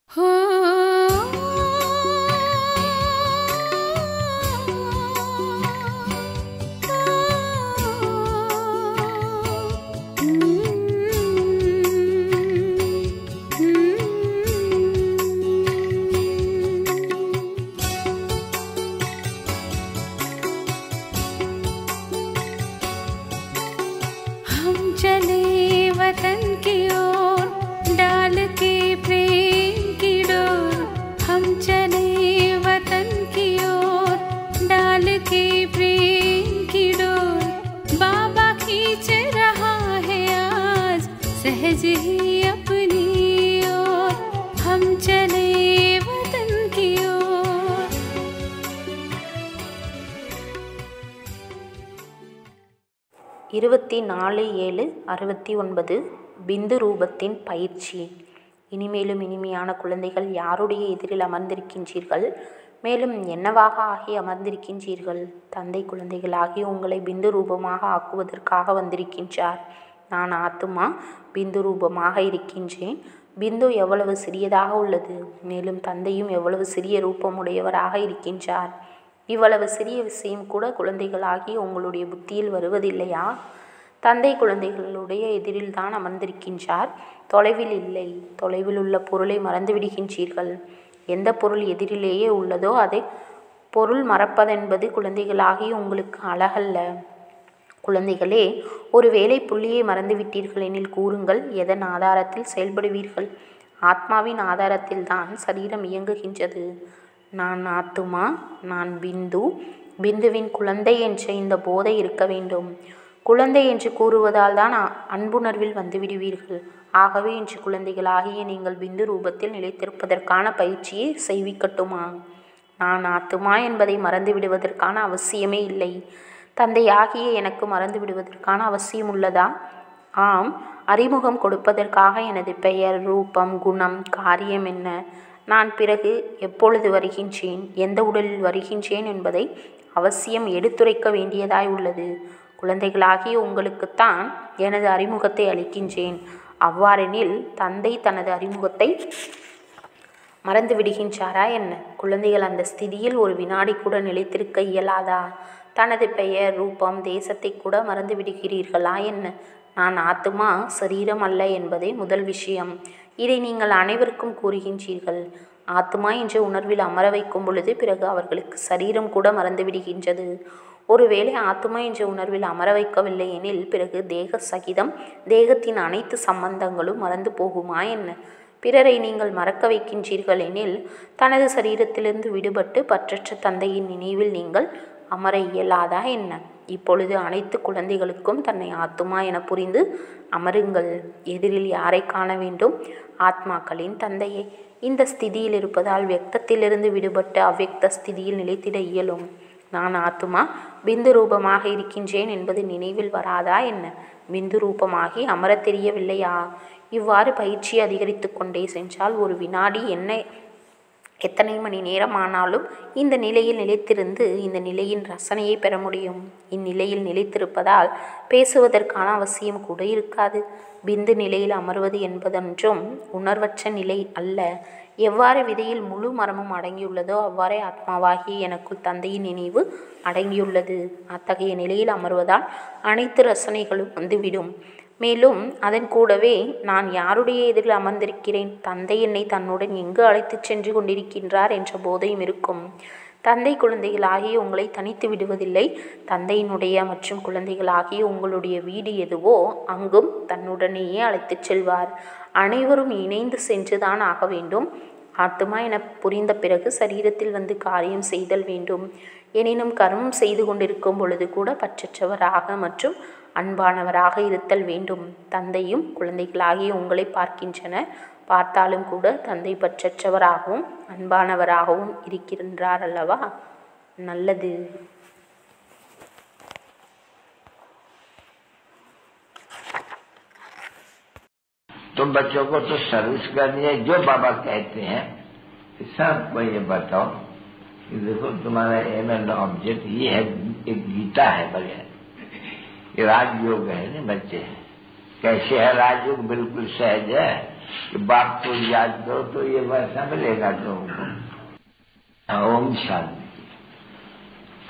हम चले वतन की ओर डाल के प्रेम की डोर हम चले वतन की ओर डाल के प्रेम की डोर बाबा खींच रहा है आज सहज ही अपनी ओर हम चले वतन की ओर இருபத்தி நாலு ஏழு அறுபத்தி ஒன்பது பிந்து ரூபத்தின் பயிற்சி இனிமேலும் இனிமையான குழந்தைகள் யாருடைய எதிரில் அமர்ந்திருக்கின்றீர்கள் மேலும் என்னவாக ஆகி அமர்ந்திருக்கின்றீர்கள் தந்தை குழந்தைகளாகி உங்களை பிந்து ரூபமாக ஆக்குவதற்காக வந்திருக்கின்றார் நான் ஆத்துமா பிந்து ரூபமாக இருக்கின்றேன் பிந்து எவ்வளவு சிறியதாக உள்ளது மேலும் தந்தையும் எவ்வளவு சிறிய ரூபமுடையவராக இருக்கின்றார் இவ்வளவு சிறிய விஷயம் கூட குழந்தைகளாகி உங்களுடைய புத்தியில் வருவதில்லையா தந்தை குழந்தைகளுடைய எதிரில் தான் அமர்ந்திருக்கின்றார் தொலைவில் இல்லை தொலைவில் உள்ள பொருளை மறந்து விடுகின்றீர்கள் எந்த பொருள் எதிரிலேயே உள்ளதோ அதை பொருள் மறப்பதென்பது குழந்தைகளாகி உங்களுக்கு அழகல்ல குழந்தைகளே ஒருவேளை புள்ளியை மறந்துவிட்டீர்கள் எனில் கூறுங்கள் எதன் ஆதாரத்தில் செயல்படுவீர்கள் ஆத்மாவின் ஆதாரத்தில்தான் சரீரம் இயங்குகின்றது நான் ஆத்துமா நான் பிந்து பிந்துவின் குழந்தை என்ற இந்த போதை இருக்க வேண்டும் குழந்தை என்று கூறுவதால் தான் அ- அன்புணர்வில் வந்துவிடுவீர்கள் ஆகவே இன்று குழந்தைகளாகிய நீங்கள் பிந்து ரூபத்தில் நிலைத்திருப்பதற்கான பயிற்சியை செய்விக்கட்டுமா நான் ஆத்துமா என்பதை மறந்து விடுவதற்கான அவசியமே இல்லை தந்தையாகிய எனக்கு மறந்து விடுவதற்கான அவசியம் உள்ளதா ஆம் அறிமுகம் கொடுப்பதற்காக எனது பெயர் ரூபம் குணம் காரியம் என்ன நான் பிறகு எப்பொழுது வருகின்றேன் எந்த உடலில் வருகின்றேன் என்பதை அவசியம் எடுத்துரைக்க வேண்டியதாய் உள்ளது குழந்தைகளாகிய உங்களுக்குத்தான் எனது அறிமுகத்தை அளிக்கின்றேன் அவ்வாறெனில் தந்தை தனது அறிமுகத்தை மறந்து விடுகின்றாரா என்ன குழந்தைகள் அந்த ஸ்திதியில் ஒரு வினாடி கூட நிலைத்திருக்க இயலாதா தனது பெயர் ரூபம் தேசத்தை கூட மறந்து விடுகிறீர்களா என்ன நான் ஆத்துமா சரீரம் அல்ல என்பதே முதல் விஷயம் இதை நீங்கள் அனைவருக்கும் கூறுகின்றீர்கள் ஆத்துமா என்ற உணர்வில் அமர வைக்கும் பொழுது பிறகு அவர்களுக்கு சரீரம் கூட மறந்து விடுகின்றது ஒருவேளை ஆத்துமா என்ற உணர்வில் அமர வைக்கவில்லை எனில் பிறகு தேக சகிதம் தேகத்தின் அனைத்து சம்பந்தங்களும் மறந்து போகுமா என்ன பிறரை நீங்கள் மறக்க வைக்கின்றீர்கள் எனில் தனது சரீரத்திலிருந்து விடுபட்டு பற்றற்ற தந்தையின் நினைவில் நீங்கள் அமர இயலாதா என்ன இப்பொழுது அனைத்து குழந்தைகளுக்கும் தன்னை ஆத்துமா என புரிந்து அமருங்கள் எதிரில் யாரை காண வேண்டும் ஆத்மாக்களின் தந்தையை இந்த ஸ்திதியில் இருப்பதால் வியக்தத்திலிருந்து விடுபட்டு அவ்யக்த ஸ்திதியில் நிலைத்திட இயலும் நான் ஆத்துமா பிந்து ரூபமாக இருக்கின்றேன் என்பது நினைவில் வராதா என்ன பிந்து ரூபமாகி அமரத் தெரியவில்லையா இவ்வாறு பயிற்சி அதிகரித்து கொண்டே சென்றால் ஒரு வினாடி என்ன எத்தனை மணி நேரம் ஆனாலும் இந்த நிலையில் நிலைத்திருந்து இந்த நிலையின் ரசனையை பெற முடியும் இந்நிலையில் நிலைத்திருப்பதால் பேசுவதற்கான அவசியம் கூட இருக்காது பிந்து நிலையில் அமர்வது என்பதென்றும் உணர்வற்ற நிலை அல்ல எவ்வாறு விதையில் முழு மரமும் அடங்கியுள்ளதோ அவ்வாறே ஆத்மாவாகிய எனக்குள் தந்தையின் நினைவு அடங்கியுள்ளது அத்தகைய நிலையில் அமர்வதால் அனைத்து ரசனைகளும் வந்துவிடும் மேலும் அதன் கூடவே நான் யாருடைய எதிரில் அமர்ந்திருக்கிறேன் தந்தை என்னை தன்னுடன் எங்கு அழைத்துச் சென்று கொண்டிருக்கின்றார் என்ற போதையும் இருக்கும் தந்தை குழந்தைகளாகிய உங்களை தனித்து விடுவதில்லை தந்தையினுடைய மற்றும் குழந்தைகளாகிய உங்களுடைய வீடு எதுவோ அங்கும் தன்னுடனேயே அழைத்துச் செல்வார் அனைவரும் இணைந்து சென்றுதான் ஆக வேண்டும் ஆத்துமா என புரிந்த பிறகு சரீரத்தில் வந்து காரியம் செய்தல் வேண்டும் எனினும் கர்மம் செய்து கொண்டிருக்கும் பொழுது கூட பற்றற்றவராக மற்றும் அன்பானவராக இருத்தல் வேண்டும் தந்தையும் குழந்தைகளாகிய உங்களை பார்க்கின்றனர் பார்த்தாலும் கூட தந்தை பற்றற்றவராகவும் அன்பானவராகவும் இருக்கின்றார் அல்லவா நல்லது तुम बच्चों को तो सर्विस करनी है जो बाबा कहते हैं कि सबको ये बताओ कि देखो तुम्हारा एम एंड ऑब्जेक्ट ये है एक गीता है बढ़िया ये राजयोग है ना बच्चे कैसे है राजयोग बिल्कुल सहज है कि बाप को याद करो तो ये वैसा मिलेगा तुमको ओम शांति